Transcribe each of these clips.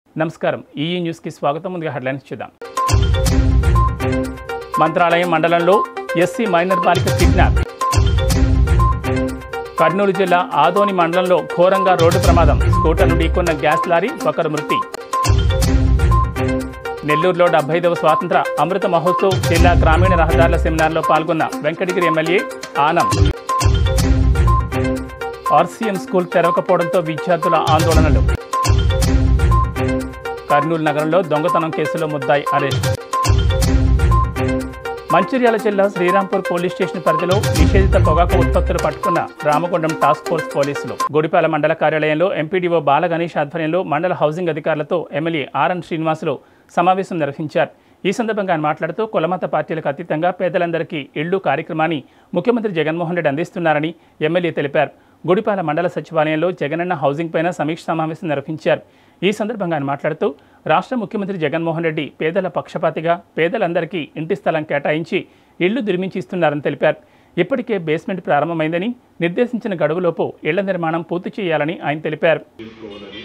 నమస్కారం ఈఈ న్యూస్కి స్వాగతం ముందుగా హెడ్లైన్స్ చూద్దాం మంత్రాలయం మండలంలో ఎస్సీ మైనర్ బాలిక కిడ్నాప్ కర్నూలు జిల్లా ఆదోని మండలంలో ఘోరంగా రోడ్డు ప్రమాదం స్కూటర్ను ఢీకొన్న గ్యాస్ లారీ ఒకరు మృతి నెల్లూరులో డెబ్బై ఐదవ స్వాతంత్ర అమృత మహోత్సవ్ జిల్లా గ్రామీణ రహదారుల సెమినార్లో పాల్గొన్న Venkatagiri MLA Anam RCM school తెరవకపోవడంతో విద్యార్థుల ఆందోళనలు కర్నూలు నగరంలో దొంగతనం కేసులో ముద్దాయి అరెస్ట్ మంచిర్యాల జిల్లా శ్రీరాంపూర్ పోలీస్ స్టేషన్ పరిధిలో నిషేధిత పొగాకు ఉత్పత్తులు పట్టుకున్న రామగుండం టాస్క్ ఫోర్స్ పోలీసులు గుడిపాల మండల కార్యాలయంలో ఎంపీడీఓ బాల గణేష్ ఆధ్వర్యంలో మండల హౌసింగ్ అధికారులతో ఎమ్మెల్యే ఆర్ఎన్ శ్రీనివాసులు సమావేశం నిర్వహించారు ఈ సందర్భంగా ఆయన మాట్లాడుతూ కులమత పార్టీలకు అతీతంగా పేదలందరికీ ఇళ్లు కార్యక్రమాన్ని ముఖ్యమంత్రి జగన్మోహన్ రెడ్డి అందిస్తున్నారని ఎమ్మెల్యే తెలిపారు గుడిపాల మండల సచివాలయంలో జగనన్న హౌసింగ్ పైన సమీక్ష సమావేశం నిర్వహించారు ఈ సందర్భంగా ఆయన మాట్లాడుతూ రాష్ట్ర ముఖ్యమంత్రి జగన్మోహన్ రెడ్డి పేదల పక్షపాతిగా పేదలందరికీ ఇంటి స్థలం కేటాయించి ఇళ్లు దుర్మించి ఇస్తున్నారని తెలిపారు ఇప్పటికే బేస్మెంట్ ప్రారంభమైందని నిర్దేశించిన గడువులోపు ఇళ్ల నిర్మాణం పూర్తి చేయాలని ఆయన తెలిపారు తీసుకోవాలని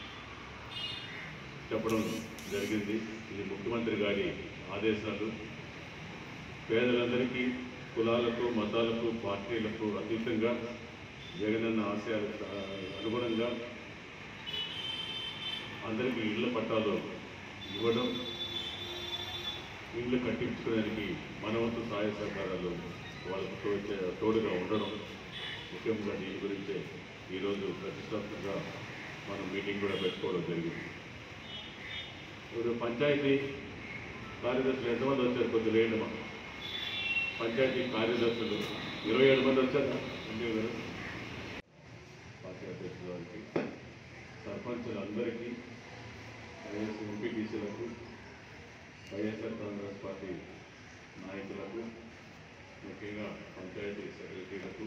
చెప్పడం జరిగింది ఇది ముఖ్యమంత్రి గారి ఆదేశాలు పేదలందరికీ కులాలకు మతాలకు పార్టీలకు అతీతంగా జగనన్న ఆశయాలకు అనుగుణంగా అందరికీ ఇళ్ల పట్టాలు ఇవ్వడం ఇళ్ళు కట్టించుకోవడానికి మనవంతు సహాయ సహకారాలు వాళ్ళకు తోచే- తోడుగా ఉండడం ముఖ్యంగా దీని గురించే ఈరోజు ప్రతిష్టాత్మకంగా మనం మీటింగ్ కూడా పెట్టుకోవడం జరిగింది ఇప్పుడు పంచాయతీ కార్యదర్శులు ఎంతమంది వచ్చారు కొద్ది లేండి మా పంచాయతీ కార్యదర్శులు ఇరవై ఏడు మంది వచ్చారు అంతే కదా పార్టీ అధ్యక్షుల వారికి సర్పంచులందరికీ వైఎస్ ఎంపీటీసీలకు వైఎస్ఆర్ కాంగ్రెస్ పార్టీ నాయకులకు ముఖ్యంగా పంచాయతీ సెక్రటరీలకు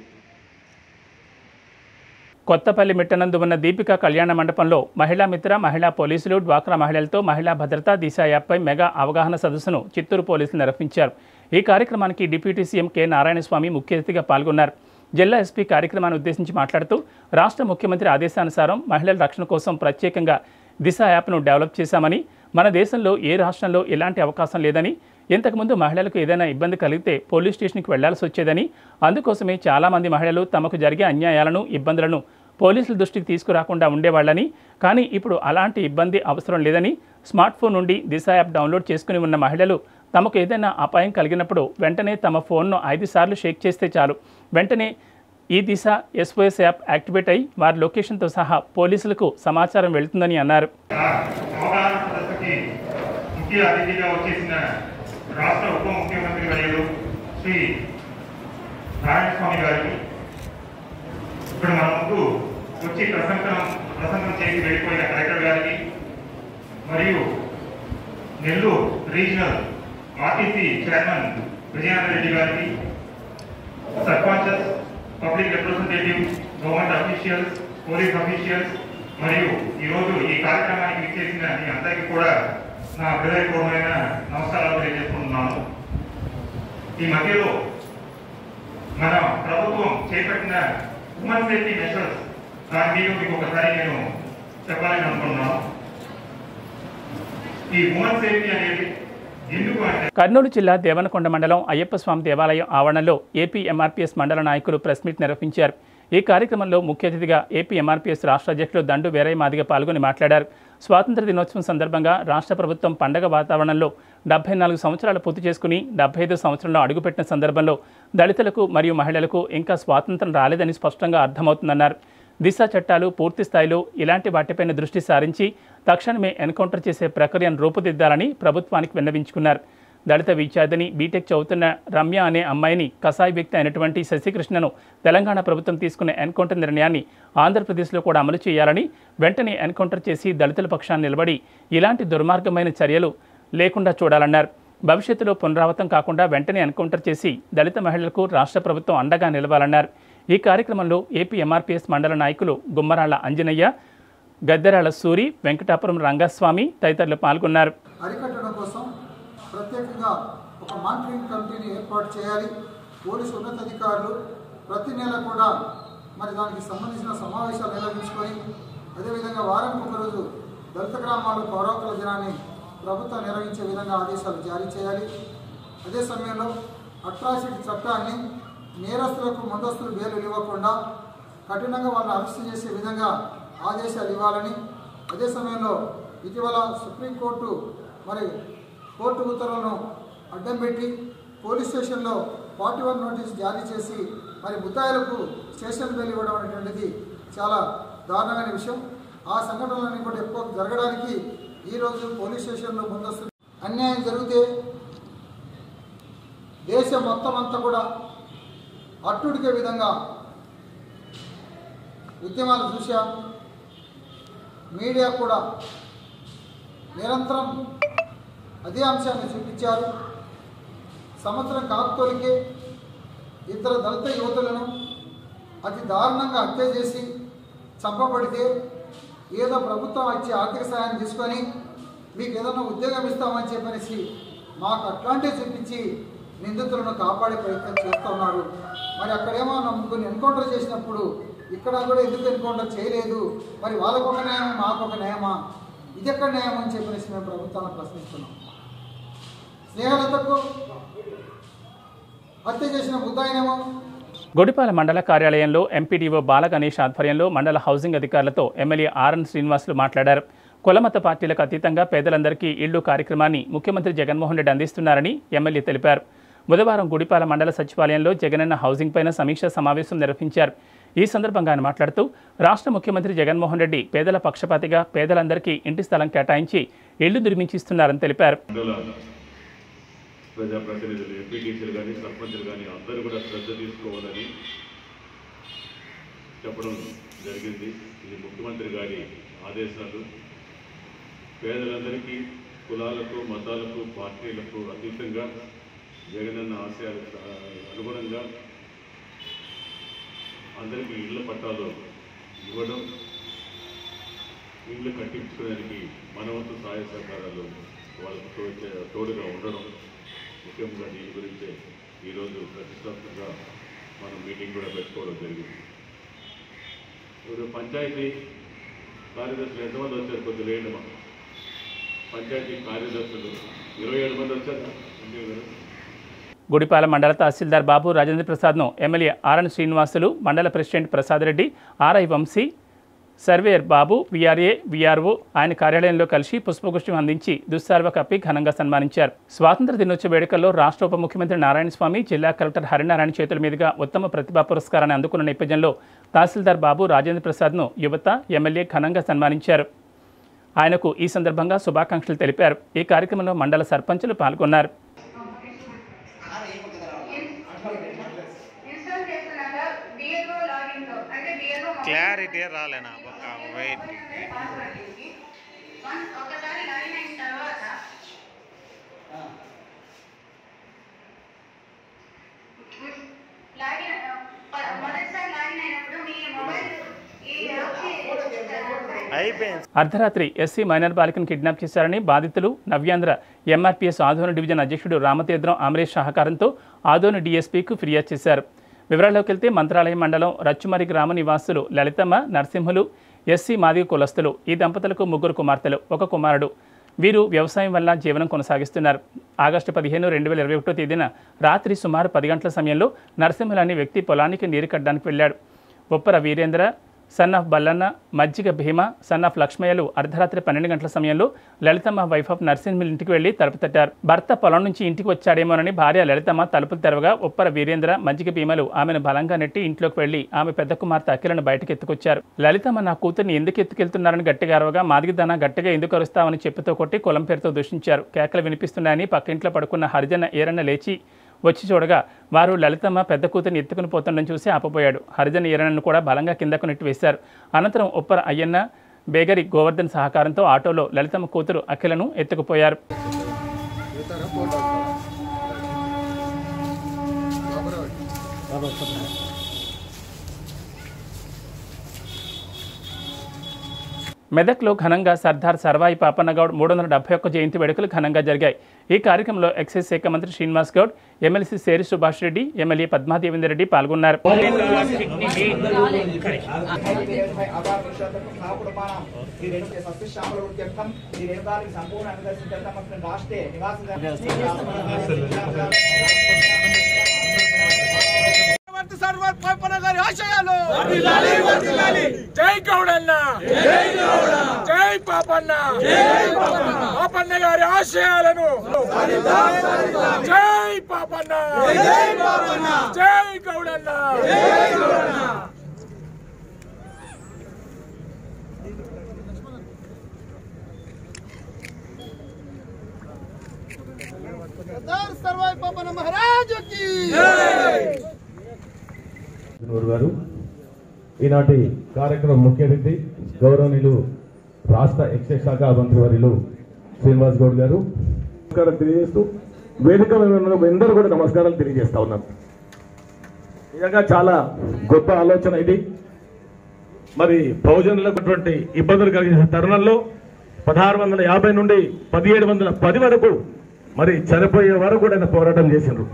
కొత్తపల్లి మిట్టనందు ఉన్న దీపిక కళ్యాణ మండపంలో మహిళా మిత్ర మహిళా పోలీసులు డ్వాక్రా మహిళలతో మహిళా భద్రత దిశ యాప్పై మెగా అవగాహన సదస్సును చిత్తూరు పోలీసులు నిర్వహించారు ఈ కార్యక్రమానికి డిప్యూటీ సీఎం కె నారాయణస్వామి ముఖ్య అతిథిగా పాల్గొన్నారు జిల్లా ఎస్పీ కార్యక్రమాన్ని ఉద్దేశించి మాట్లాడుతూ రాష్ట్ర ముఖ్యమంత్రి ఆదేశానుసారం మహిళల రక్షణ కోసం ప్రత్యేకంగా దిశ యాప్ను డెవలప్ చేశామని మన దేశంలో ఏ రాష్ట్రంలో ఎలాంటి అవకాశం లేదని ఇంతకుముందు మహిళలకు ఏదైనా ఇబ్బంది కలిగితే పోలీస్ స్టేషన్కి వెళ్లాల్సి వచ్చేదని అందుకోసమే చాలామంది మహిళలు తమకు జరిగే అన్యాయాలను ఇబ్బందులను పోలీసుల దృష్టికి తీసుకురాకుండా ఉండేవాళ్ళని కానీ ఇప్పుడు అలాంటి ఇబ్బంది అవసరం లేదని స్మార్ట్ ఫోన్ నుండి దిశ యాప్ డౌన్లోడ్ చేసుకుని ఉన్న మహిళలు తమకు ఏదైనా అపాయం కలిగినప్పుడు వెంటనే తమ ఫోన్ను ఐదు సార్లు షేక్ చేస్తే చాలు వెంటనే ఈ దిశ ఎస్ఓఎస్ యాప్ యాక్టివేట్ అయి వారి లొకేషన్తో సహా పోలీసులకు సమాచారం వెళ్తుందని అన్నారు అవగాహన సదస్సుకి ముఖ్య అతిథిగా వచ్చేసిన రాష్ట్ర ఉప ముఖ్యమంత్రి వర్యులు శ్రీ నారాయణస్వామి గారికి ఇప్పుడు మన ముందు వచ్చి ప్రసంగం ప్రసంగం చేసి వెళ్ళిపోయిన కలెక్టర్ గారికి మరియు Nellore regional RTC chairman Vijayananda Reddy గారికి sarpanches public representative government officials police officials మరియు ఈరోజు ఈ కార్యక్రమానికి ఇచ్చేసిన మీ అందరికీ కూడా నా హృదయపూర్వమైన నమస్కారాలు తెలియజేసుకుంటున్నాను ఈ మధ్యలో మన ప్రభుత్వం చేపట్టిన ఉమెన్ సేఫ్టీ మెషర్స్ దాని మీద మీకు ఒకసారి నేను చెప్పాలని అనుకుంటున్నాను ఈ ఉమెన్ సేఫ్టీ అనేది ఎందుకు అంటే కర్నూలు జిల్లా దేవనకొండ మండలం అయ్యప్ప స్వామి దేవాలయం ఆవరణలో ఏపీ ఎంఆర్పీఎస్ మండల నాయకులు ప్రెస్ మీట్ నిర్వహించారు ఈ కార్యక్రమంలో ముఖ్య అతిథిగా ఏపీ ఎంఆర్పీఎస్ రాష్ట్ర అధ్యక్షులు దండు వీరయ్య మాదిగ పాల్గొని మాట్లాడారు స్వాతంత్ర దినోత్సవం సందర్భంగా రాష్ట్ర ప్రభుత్వం పండగ వాతావరణంలో డెబ్బై నాలుగు సంవత్సరాలు పూర్తి చేసుకుని డెబ్బై ఐదు సంవత్సరంలో అడుగుపెట్టిన సందర్భంలో దళితులకు మరియు మహిళలకు ఇంకా స్వాతంత్రం రాలేదని స్పష్టంగా అర్థమవుతుందన్నారు దిశ చట్టాలు పూర్తి స్థాయిలో ఇలాంటి వాటిపైన దృష్టి సారించి తక్షణమే ఎన్కౌంటర్ చేసే ప్రక్రియను రూపుదిద్దాలని ప్రభుత్వానికి విన్నవించుకున్నారు దళిత విద్యార్థిని బీటెక్ చదువుతున్న రమ్య అనే అమ్మాయిని కసాయి వ్యక్తి అయినటువంటి శశికృష్ణను తెలంగాణ ప్రభుత్వం తీసుకున్న ఎన్కౌంటర్ నిర్ణయాన్ని ఆంధ్రప్రదేశ్లో కూడా అమలు చేయాలని వెంటనే ఎన్కౌంటర్ చేసి దళితుల పక్షాన్ని నిలబడి ఇలాంటి దుర్మార్గమైన చర్యలు లేకుండా చూడాలన్నారు భవిష్యత్తులో పునరావృతం కాకుండా వెంటనే ఎన్కౌంటర్ చేసి దళిత మహిళలకు రాష్ట్ర ప్రభుత్వం అండగా నిలవాలన్నారు ఈ కార్యక్రమంలో ఏపీ ఎంఆర్పీఎస్ మండల నాయకులు గుమ్మరాళ్ల అంజనయ్య గద్దెరాళ్ల సూరి వెంకటాపురం రంగస్వామి తదితరులు పాల్గొన్నారు అరికట్టడం కోసం ప్రత్యేకంగా ఒక మానిటరింగ్ కమిటీని ఏర్పాటు చేయాలి పోలీసు ఉన్నతాధికారులు ప్రతి నెల కూడా మరి దానికి సంబంధించిన సమావేశాలు నిర్వహించుకొని అదేవిధంగా వారానికి ఒకరోజు దళిత గ్రామాల్లో పౌరకుల దినాన్ని ప్రభుత్వం నిర్వహించే విధంగా ఆదేశాలు జారీ చేయాలి అదే సమయంలో అట్రాసిటీ చట్టాన్ని నేరస్తులకు ముందస్తులు బెయిల్ ఇవ్వకుండా కఠినంగా వాళ్ళని అరెస్ట్ చేసే విధంగా ఆదేశాలు ఇవ్వాలని అదే సమయంలో ఇటీవల సుప్రీంకోర్టు మరి కోర్టు ఉత్తర్వులను అడ్డం పెట్టి పోలీస్ స్టేషన్లో ఫార్టీ వన్ నోటీస్ జారీ చేసి మరి ముద్దాయిలకు స్టేషన్ బెయిల్ ఇవ్వడం అనేటువంటిది చాలా దారుణమైన విషయం ఆ సంఘటనలన్నీ కూడా ఎక్కువ జరగడానికి ఈరోజు పోలీస్ స్టేషన్లో ముందస్తు అన్యాయం జరిగితే దేశం మొత్తం అంతా కూడా అట్టుడికే విధంగా ఉద్యమాలు చూశాం మీడియా కూడా నిరంతరం అదే అంశాన్ని చూపించారు సంవత్సరం కాపుతోలికే ఇద్దరు దళిత యువతులను అతి దారుణంగా హత్య చేసి చంపబడితే ఏదో ప్రభుత్వం వచ్చి ఆర్థిక సహాయం తీసుకొని మీకు ఏదైనా ఉద్యోగం ఇస్తామని చెప్పనేసి మాకు అట్లాంటివి చూపించి నిందితులను కాపాడే ప్రయత్నం చేస్తున్నారు మరి అక్కడేమో నా ముగ్గురిని ఎన్కౌంటర్ చేసినప్పుడు ఇక్కడ కూడా ఎందుకు ఎన్కౌంటర్ చేయలేదు మరి వాళ్ళకు ఒక న్యాయం మాకు ఒక న్యాయమా ఇది ఎక్కడ న్యాయం అని చెప్పనేసి మేము ప్రభుత్వాన్ని ప్రశ్నిస్తున్నాం స్నేహలతకు హత్య చేసిన ముద్దాయినేమో గుడిపాల మండల కార్యాలయంలో ఎంపీడీఓ బాల గణేష్ ఆధ్వర్యంలో మండల హౌసింగ్ అధికారులతో ఎమ్మెల్యే ఆర్ఎన్ శ్రీనివాసులు మాట్లాడారు కులమత పార్టీలకు అతీతంగా పేదలందరికీ ఇళ్లు కార్యక్రమాన్ని ముఖ్యమంత్రి జగన్మోహన్ రెడ్డి అందిస్తున్నారని ఎమ్మెల్యే తెలిపారు బుధవారం గుడిపాల మండల సచివాలయంలో జగనన్న హౌసింగ్ పైన సమీక్షా సమావేశం నిర్వహించారు ఈ సందర్భంగా ఆయన మాట్లాడుతూ రాష్ట్ర ముఖ్యమంత్రి జగన్మోహన్ రెడ్డి పేదల పక్షపాతిగా పేదలందరికీ ఇంటి స్థలం కేటాయించి ఇళ్లు నిర్మించిస్తున్నారని తెలిపారు మండల ప్రజాప్రతినిధులు ఎంపీటీసీలు కానీ సర్పంచులు కానీ అందరూ కూడా శ్రద్ధ తీసుకోవాలని చెప్పడం జరిగింది ఇది ముఖ్యమంత్రి గారి ఆదేశాలు పేదలందరికీ కులాలకు మతాలకు పార్టీలకు అతీతంగా జగనన్న ఆశయాలకు అనుగుణంగా అందరికీ ఇళ్ల పట్టాలు ఇవ్వడం ఇళ్ళు కట్టించుకోవడానికి మన వంతు సహాయ సహకారాలు వాళ్ళకు తోచే- తోడుగా ఉండడం ముఖ్యంగా దీని గురించే ఈరోజు ప్రతిష్టాత్మకంగా మనం మీటింగ్ కూడా పెట్టుకోవడం జరిగింది ఇప్పుడు పంచాయతీ కార్యదర్శులు ఎంతమంది వచ్చారు కొద్ది లేండి మా పంచాయతీ కార్యదర్శులు ఇరవై ఏడు మంది వచ్చారు అంతే కదా గుడిపాల మండల తహసీల్దార్ బాబు రాజేంద్ర ప్రసాద్ను ఎమ్మెల్యే ఆర్ఎన్ శ్రీనివాసులు మండల president Prasad Reddy RI Vamsi surveyor Babu VRA VRO ఆయన కార్యాలయంలో కలిసి పుష్పగుష్టం అందించి దుస్సార్వ కప్పి ఘనంగా సన్మానించారు స్వాతంత్ర దినోత్సవ వేడుకల్లో రాష్ట్ర ఉప ముఖ్యమంత్రి నారాయణ స్వామి జిల్లా కలెక్టర్ హరినారాయణ చేతుల మీదుగా ఉత్తమ ప్రతిభా పురస్కారాన్ని అందుకున్న నేపథ్యంలో తహసీల్దార్ బాబు రాజేంద్ర ప్రసాద్ను యువత ఎమ్మెల్యే ఘనంగా సన్మానించారు ఆయనకు ఈ సందర్భంగా శుభాకాంక్షలు తెలిపారు ఈ కార్యక్రమంలో మండల సర్పంచులు పాల్గొన్నారు ఇన్స్టాల్ చేస్తున్నాక డిఎల్ఓ లాగిన్ లో అంటే డిఎల్ఓ క్లారిటీ రాలేనా ఒక వెయిట్ పాస్వర్డ్ కి వన్ ఒకసారి లాగిన్ అయిన తర్వాత లాగిన్ ప- మొదటిసారి లాగిన్ అయినప్పుడు మీ మొబైల్ ఈ యాప్ అయిపోయింది అర్ధరాత్రి ఎస్సీ మైనర్ బాలికను కిడ్నాప్ చేశారని బాధితులు నవ్యాంధ్ర ఎంఆర్పీఎస్ ఆదోని డివిజన్ అధ్యక్షుడు రామతీర్థం అమరేష్ సహకారంతో ఆదోని డీఎస్పీకు ఫిర్యాదు చేశారు వివరాల్లోకి వెళ్తే మంత్రాలయం మండలం రచ్చుమరి గ్రామ నివాసులు లలితమ్మ నరసింహులు ఎస్సీ మాదిగ కులస్తులు ఈ దంపతులకు ముగ్గురు కుమార్తెలు ఒక కుమారుడు వీరు వ్యవసాయం వల్ల జీవనం కొనసాగిస్తున్నారు ఆగస్టు పదిహేను రెండు వేల ఇరవై ఒకటో తేదీన రాత్రి సుమారు పది గంటల సమయంలో నరసింహులు అనే వ్యక్తి పొలానికి నీరు కట్టడానికి వెళ్ళాడు ఉప్పర వీరేంద్ర సన్ ఆఫ్ బల్లన్న మజ్జిగ భీమ సన్ ఆఫ్ లక్ష్మయ్యలు అర్ధరాత్రి పన్నెండు గంటల సమయంలో లలితమ్మ వైఫ్ ఆఫ్ నరసింహుల ఇంటికి వెళ్లి తలుపు తట్టారు భర్త పొలం నుంచి ఇంటికి వచ్చాడేమోనని భార్య లలితమ్మ తలుపులు తెరవగా ఉప్పర వీరేంద్ర మజ్జిగ భీమలు ఆమెను బలంగా నెట్టి ఇంట్లోకి వెళ్లి ఆమె పెద్ద కుమార్తె అఖిలను బయటకు ఎత్తుకొచ్చారు లలితమ్మ నా కూతుర్ని ఎందుకు ఎత్తుకెళ్తున్నారని గట్టిగా అరవగా మాదిగదన గట్టిగా ఎందుకు అరుస్తామని చెప్పుతో కొట్టి కులం పేరుతో దూషించారు కేకలు వినిపిస్తున్నాయని పక్కింట్లో పడుకున్న హరిజన ఏరన్న లేచి వచ్చి చూడగా వారు లలితమ్మ పెద్ద కూతురిని ఎత్తుకుని పోతుండని చూసి ఆపపోయాడు హరిజన్ ఈరణను కూడా బలంగా కిందకు నెట్టి వేశారు అనంతరం ఉప్పర అయ్యన్న బేగరి గోవర్ధన్ సహకారంతో ఆటోలో లలితమ్మ కూతురు అఖిలను ఎత్తుకుపోయారు మెదక్లో ఘనంగా సర్దార్ సర్వాయి పాపన్నగౌడ్ మూడు వందల డెబ్బై ఒక్క జయంతి వేడుకలు ఘనంగా జరిగాయి ఈ కార్యక్రమంలో ఎక్సైజ్ శాఖ మంత్రి శ్రీనివాస్ గౌడ్ ఎమ్మెల్సీ సేరి సుభాష్ రెడ్డి ఎమ్మెల్యే పద్మాదేవేందర్ రెడ్డి పాల్గొన్నారు జై గౌడన్న జై పాపన్న పాపన్న గారి ఆశయాలను జై పాపన్న జై గౌడన్న నూరు గారు ఈనాటి కార్యక్రమం ముఖ్య అతిథి గౌరవనీయులు రాష్ట్ర ఎక్సైజ్ శాఖ మంత్రివర్యులు శ్రీనివాస్ గౌడ్ గారు నమస్కారం తెలియజేస్తూ వేదిక మీద ఉన్న అందరూ కూడా నమస్కారాలు తెలియజేస్తా ఉన్నాను నిజంగా చాలా గొప్ప ఆలోచన ఇది మరి బహుజనులకు అటువంటి ఇబ్బందులు కలిగిన తరుణంలో పదహారు వందల యాభై నుండి పదిహేడు వందల పది వరకు మరి చనిపోయే వరకు కూడా ఆయన పోరాటం చేసిండ్రు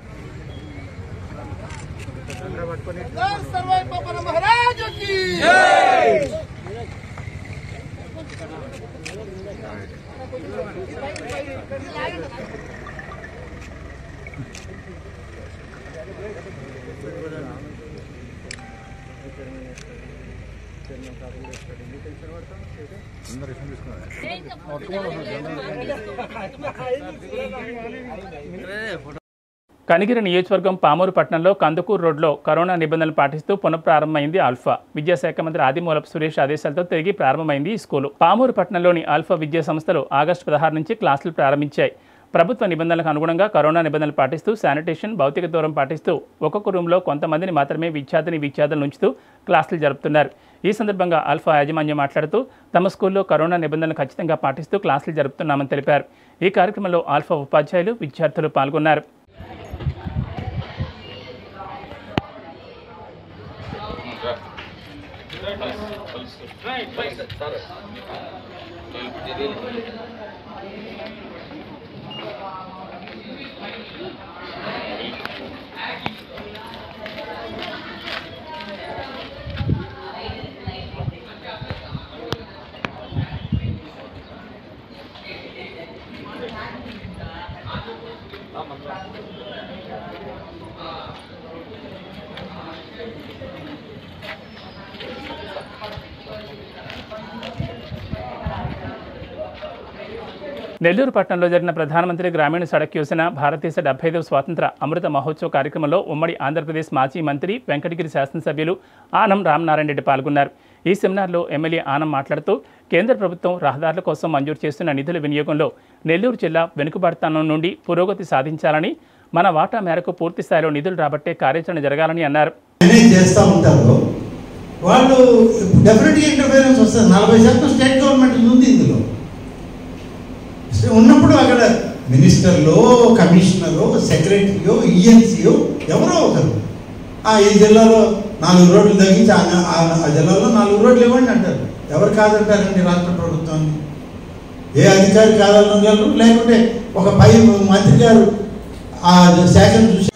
కనిగిరి నియోజకవర్గం పామూరు పట్టణంలో కందుకూరు రోడ్లో కరోనా నిబంధనలు పాటిస్తూ పునఃప్రారంభమైంది ఆల్ఫా విద్యాశాఖ మంత్రి ఆదిమూలపు సురేష్ ఆదేశాలతో తిరిగి ప్రారంభమైంది ఈ స్కూలు పామూరు పట్టణంలోని ఆల్ఫా విద్యా సంస్థలు ఆగస్టు పదహారు నుంచి క్లాసులు ప్రారంభించాయి ప్రభుత్వ నిబంధనలకు అనుగుణంగా కరోనా నిబంధనలు పాటిస్తూ శానిటేషన్ భౌతిక దూరం పాటిస్తూ ఒక్కొక్క రూమ్లో కొంతమందిని మాత్రమే విద్యార్థిని విద్యార్థులను ఉంచుతూ క్లాసులు జరుపుతున్నారు ఈ సందర్భంగా ఆల్ఫా యాజమాన్యం మాట్లాడుతూ తమ స్కూల్లో కరోనా నిబంధనలు ఖచ్చితంగా పాటిస్తూ క్లాసులు జరుపుతున్నామని తెలిపారు ఈ కార్యక్రమంలో ఆల్ఫా ఉపాధ్యాయులు విద్యార్థులు పాల్గొన్నారు నెల్లూరు పట్టణంలో జరిగిన ప్రధానమంత్రి గ్రామీణ సడక్ యోజన భారతదేశ డెబ్బై ఐదవ స్వాతంత్ర అమృత మహోత్సవ కార్యక్రమంలో ఉమ్మడి ఆంధ్రప్రదేశ్ మాజీ మంత్రి వెంకటగిరి శాసనసభ్యులు ఆనం రామనారాయణ రెడ్డి పాల్గొన్నారు ఈ సెమినార్లో ఎమ్మెల్యే ఆనం మాట్లాడుతూ కేంద్ర ప్రభుత్వం రహదారుల కోసం మంజూరు చేస్తున్న నిధుల వినియోగంలో నెల్లూరు జిల్లా వెనుకబడతనం నుండి పురోగతి సాధించాలని మన వాటా మేరకు పూర్తి స్థాయిలో నిధులు రాబట్టే కార్యాచరణ జరగాలని అన్నారు మేనేజ్ చేస్తూ ఉంటారు వాళ్ళు డెఫినెట్గా ఇంటర్ఫీరెన్స్ వస్తుంది నలభై శాతం స్టేట్ గవర్నమెంట్ ఉంది ఇందులో ఉన్నప్పుడు అక్కడ మినిస్టర్లో కమిషనరో సెక్రటరీయో ఈఎన్సీయో ఎవరో ఒకరు ఆ ఈ జిల్లాలో నాలుగు రోడ్లు తగ్గించి ఆ- ఆ- ఆ జిల్లాలో నాలుగు రోడ్లు ఇవ్వండి అంటారు ఎవరు కాదంటారండి రాష్ట్ర ప్రభుత్వాన్ని ఏ అధికారి కాదనగలరు లేకుంటే ఒక పై మంత్రి గారు ఆ శాఖను చూసి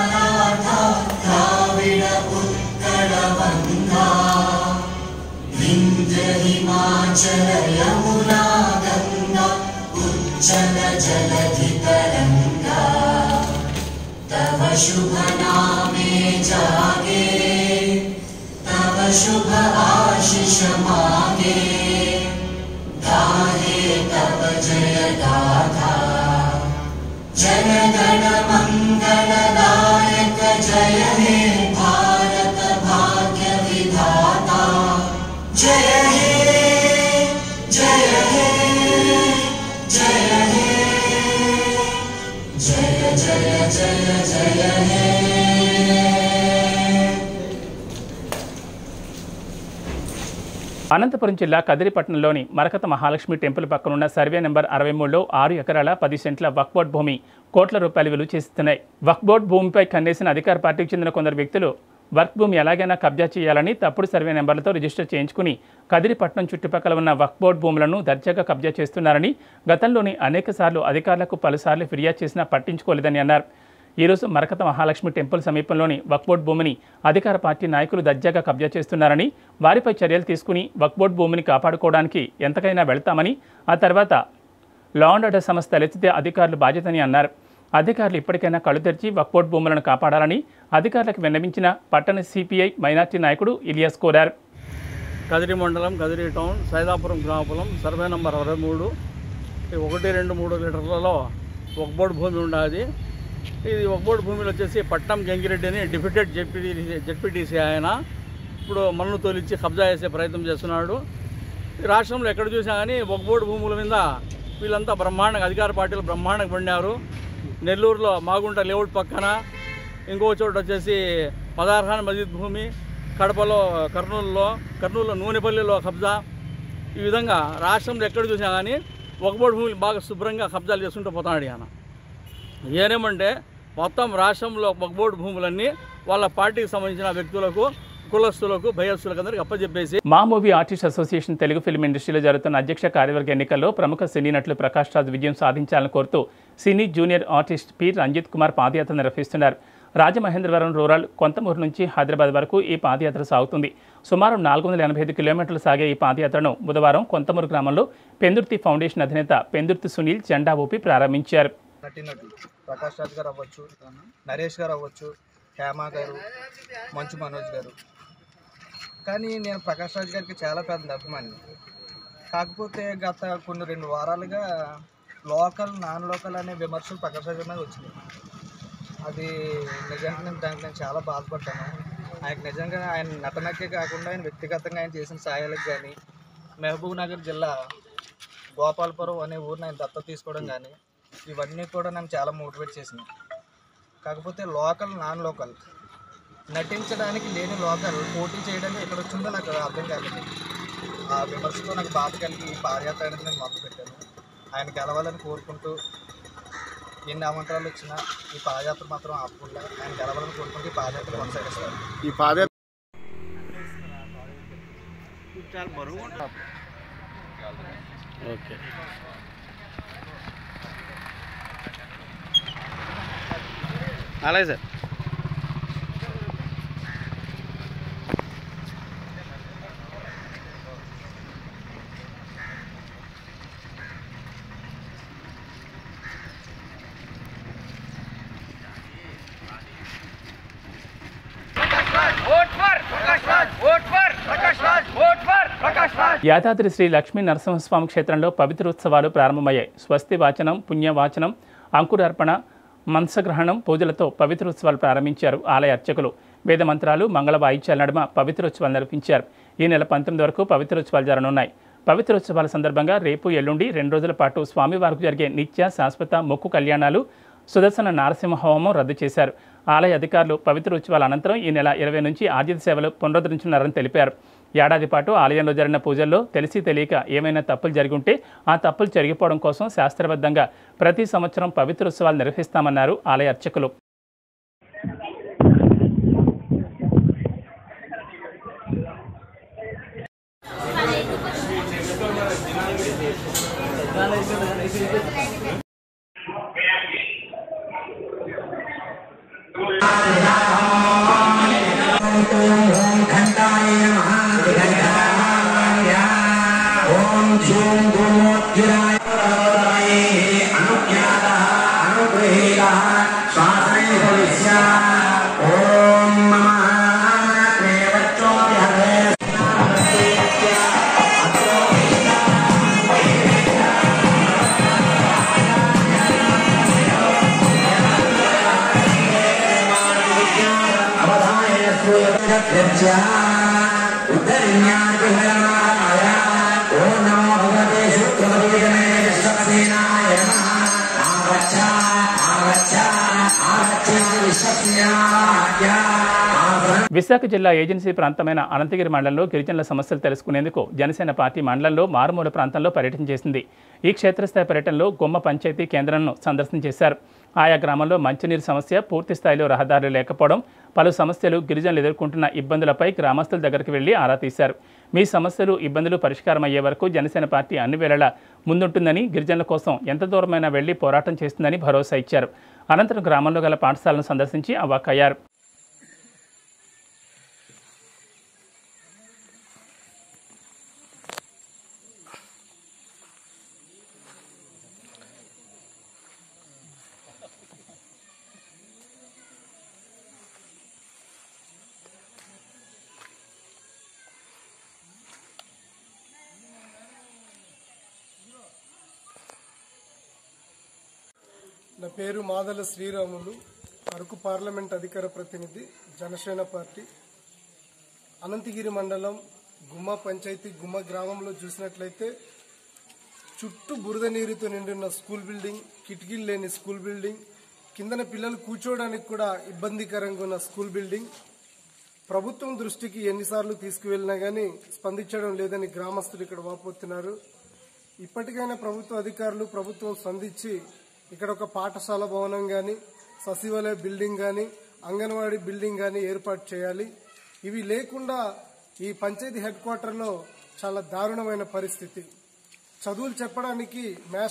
అనంతపురం జిల్లా కదిరిపట్నంలోని మరకత మహాలక్ష్మి టెంపుల్ పక్కనున్న సర్వే నెంబర్ అరవై మూడులో ఆరు ఎకరాల పది సెంట్ల వక్ఫ్ బోర్డ్ భూమి కోట్ల రూపాయలు విలువ చేస్తున్నాయి వక్ఫ్ బోర్డ్ భూమిపై కన్నేసిన అధికార పార్టీకి చెందిన కొందరు వ్యక్తులు వర్క్ భూమి ఎలాగైనా కబ్జా చేయాలని తప్పుడు సర్వే నెంబర్లతో రిజిస్టర్ చేయించుకుని కదిరిపట్నం చుట్టుపక్కల ఉన్న వక్ఫ్ బోర్డు భూములను దర్జాగా కబ్జా చేస్తున్నారని గతంలోని అనేక సార్లు అధికారులకు పలుసార్లు ఫిర్యాదు చేసినా పట్టించుకోలేదని అన్నారు ఈరోజు మరకత మహాలక్ష్మి టెంపుల్ సమీపంలోని వక్బోర్డ్ భూమిని అధికార పార్టీ నాయకులు దర్జాగా కబ్జా చేస్తున్నారని వారిపై చర్యలు తీసుకుని వక్బోర్డ్ భూమిని కాపాడుకోవడానికి ఎంతకైనా వెళ్తామని ఆ తర్వాత లా అండ్ ఆర్డర్ సమస్య తలెత్తితే అధికారులు బాధ్యతని అన్నారు అధికారులు ఇప్పటికైనా కళ్ళు తెరిచి వక్బోర్డ్ భూములను కాపాడాలని అధికారులకు విన్నవించిన పట్టణ సిపిఐ మైనార్టీ నాయకుడు ఇలియాస్ కోరారు కదిరి మండలం కదిరి టౌన్ సైదాపురం గ్రామపురం సర్వే నంబర్ అరవై మూడు ఈ ఒకటి రెండు మూడు లీటర్లలో ఒక బోర్డు భూమి ఉన్నది ఇది ఒక బోర్డు భూమిలో వచ్చేసి పట్నం గంగిరెడ్డి అని డిప్యూటెడ్ జెడ్పీటీసీ జెడ్పీటీసీ ఆయన ఇప్పుడు మన్ను తోలిచ్చి కబ్జా చేసే ప్రయత్నం చేస్తున్నాడు ఈ రాష్ట్రంలో ఎక్కడ చూసినా కానీ ఒక బోర్డు భూముల మీద వీళ్ళంతా బ్రహ్మాండంగా అధికార పార్టీలు బ్రహ్మాండంగా పడినారు నెల్లూరులో మాగుంట లేఅవుట్ పక్కన ఇంకో చోట వచ్చేసి పదార్హాన్ మజీద్ భూమి కడపలో కర్నూలులో కర్నూలులో నూనెపల్లిలో కబ్జా ఈ విధంగా రాష్ట్రంలో ఎక్కడ చూసినా కానీ ఒకబోడు భూమిని బాగా శుభ్రంగా కబ్జాలు చేసుకుంటూ పోతున్నాడు ఆయన ఏనేమంటే మొత్తం రాష్ట్రంలో ఒకబోడు భూములన్నీ వాళ్ళ పార్టీకి సంబంధించిన వ్యక్తులకు కులస్తులకు భయస్తులకు అందరికి అప్పచెప్పేసి MAA movie artist association Telugu film ఇండస్ట్రీలో జరుగుతున్న అధ్యక్ష కార్యవర్గ ఎన్నికల్లో ప్రముఖ సినీ నటులు ప్రకాష్ రాజ్ విజయం సాధించాలని కోరుతూ cine junior artist P Ranjith Kumar పాదయాత్ర నిర్వహిస్తున్నారు రాజమహేంద్రవరం రూరల్ కొంతమూరు నుంచి హైదరాబాద్ వరకు ఈ పాదయాత్ర సాగుతుంది సుమారు నాలుగు వందల ఎనభై ఐదు కిలోమీటర్లు సాగే ఈ పాదయాత్రను బుధవారం కొంతమూరు గ్రామంలో పెందుర్తి ఫౌండేషన్ అధినేత పెందుర్తి సునీల్ జెండా ఊపి ప్రారంభించారు నటీనటులు ప్రకాష్ రాజ్ గారు అవ్వచ్చు నరేష్ గారు అవ్వచ్చు హేమ గారు మంచు మనోజ్ గారు కానీ నేను ప్రకాష్ రాజ్ గారికి చాలా పెద్ద అభిమాని కాకపోతే గత కొన్ని రెండు వారాలుగా లోకల్ నాన్ లోకల్ అనే విమర్శలు ప్రకాష్ రాజ్ మీద వచ్చినాయి అది నిజంగా నేను దానికి నేను చాలా బాధపడ్డాను ఆయనకు నిజంగా ఆయన నటనకే కాకుండా ఆయన వ్యక్తిగతంగా ఆయన చేసిన సాయాలకు కానీ మహబూబ్ నగర్ జిల్లా గోపాలపురం అనే ఊరిని ఆయన దత్తత తీసుకోవడం కానీ ఇవన్నీ కూడా నన్ను చాలా మోటివేట్ చేసినాయి కాకపోతే లోకల్ నాన్ లోకల్ నటించడానికి లేని లోకల్ పోటీ చేయడానికి ఎక్కడ వచ్చిందో నాకు అర్థం కాలేదు ఆ విమర్శతో నాకు బాధ కలిగి ఈ పాదయాత్ర అనేది నేను మొదలు పెట్టాను ఆయన గెలవాలని కోరుకుంటూ ఎన్ని అమంతరాలు వచ్చినా ఈ పాదయాత్ర మాత్రం ఆపకుండా ఆయన గెలవాలని కోరుకుంటూ ఈ పాదయాత్ర కొనసాగిస్తాను ఈ పాదయాత్ర చాలా బరువు ఓకే అలాగే సార్ యాదాద్రి శ్రీ లక్ష్మీ నరసింహస్వామి క్షేత్రంలో పవిత్రోత్సవాలు ప్రారంభమయ్యాయి స్వస్తి వాచనం పుణ్యవాచనం అంకురార్పణ మంత్సగ్రహణం పూజలతో పవిత్రోత్సవాలు ప్రారంభించారు ఆలయ అర్చకులు వేద మంత్రాలు మంగళ వాయిద్యాల నడుమ పవిత్రోత్సవాలు నిర్వహించారు ఈ నెల పంతొమ్మిది వరకు పవిత్రోత్సవాలు జరగనున్నాయి పవిత్రోత్సవాల సందర్భంగా రేపు ఎల్లుండి రెండు రోజుల పాటు స్వామివారికి జరిగే నిత్య శాశ్వత మొక్కు కళ్యాణాలు సుదర్శన నారసింహ హోమం రద్దు చేశారు ఆలయ అధికారులు పవిత్రోత్సవాల అనంతరం ఈ నెల ఇరవై నుంచి ఆర్జిత సేవలు పునరుద్ధరించున్నారని తెలిపారు ఏడాది పాటు ఆలయంలో జరిగిన పూజల్లో తెలిసి తెలియక ఏమైనా తప్పులు జరిగి ఉంటే ఆ తప్పులు జరిగిపోవడం కోసం శాస్త్రబద్ధంగా ప్రతి సంవత్సరం పవిత్రోత్సవాలు నిర్వహిస్తామన్నారు ఆలయ అర్చకులు విశాఖ జిల్లా ఏజెన్సీ ప్రాంతమైన అనంతగిరి మండలంలో గిరిజనుల సమస్యలు తెలుసుకునేందుకు జనసేన పార్టీ మండలంలో మారుమూల ప్రాంతంలో పర్యటన చేసింది ఈ క్షేత్రస్థాయి పర్యటనలో గొమ్మ పంచాయతీ కేంద్రాలను సందర్శన చేశారు ఆయా గ్రామంలో మంచినీరు సమస్య పూర్తి స్థాయిలో రహదారులు లేకపోవడం పలు సమస్యలు గిరిజనులు ఎదుర్కొంటున్న ఇబ్బందులపై గ్రామస్తుల దగ్గరికి వెళ్లి ఆరా తీశారు మీ సమస్యలు ఇబ్బందులు పరిష్కారం అయ్యే వరకు జనసేన పార్టీ అన్ని వేళలా ముందుంటుందని గిరిజనుల కోసం ఎంత దూరమైనా వెళ్లి పోరాటం చేస్తుందని భరోసా ఇచ్చారు అనంతరం గ్రామంలో గల పాఠశాలను సందర్శించి అవాక్కయ్యారు నా పేరు మాదల శ్రీరాములు అరకు పార్లమెంట్ అధికార ప్రతినిధి జనసేన పార్టీ అనంతగిరి మండలం గుమ్మ పంచాయతీ గుమ్మ గ్రామంలో చూసినట్లయితే చుట్టూ బురద నీరుతో నిండిన స్కూల్ బిల్డింగ్ కిటికీలు లేని స్కూల్ బిల్డింగ్ కిందన పిల్లలు కూర్చోవడానికి కూడా ఇబ్బందికరంగా ఉన్న స్కూల్ బిల్డింగ్ ప్రభుత్వం దృష్టికి ఎన్నిసార్లు తీసుకువెళ్ళినా గానీ స్పందించడం లేదని గ్రామస్తులు ఇక్కడ వాపోతున్నారు ఇప్పటికైనా ప్రభుత్వ అధికారులు ప్రభుత్వం స్పందించి ఇక్కడ ఒక పాఠశాల భవనం గాని సచివాలయ బిల్డింగ్ గాని అంగన్వాడీ బిల్డింగ్ గాని ఏర్పాటు చేయాలి ఇవి లేకుండా ఈ పంచాయతీ హెడ్ క్వార్టర్లో చాలా దారుణమైన పరిస్థితి చదువులు చెప్పడానికి మ్యాథ్స్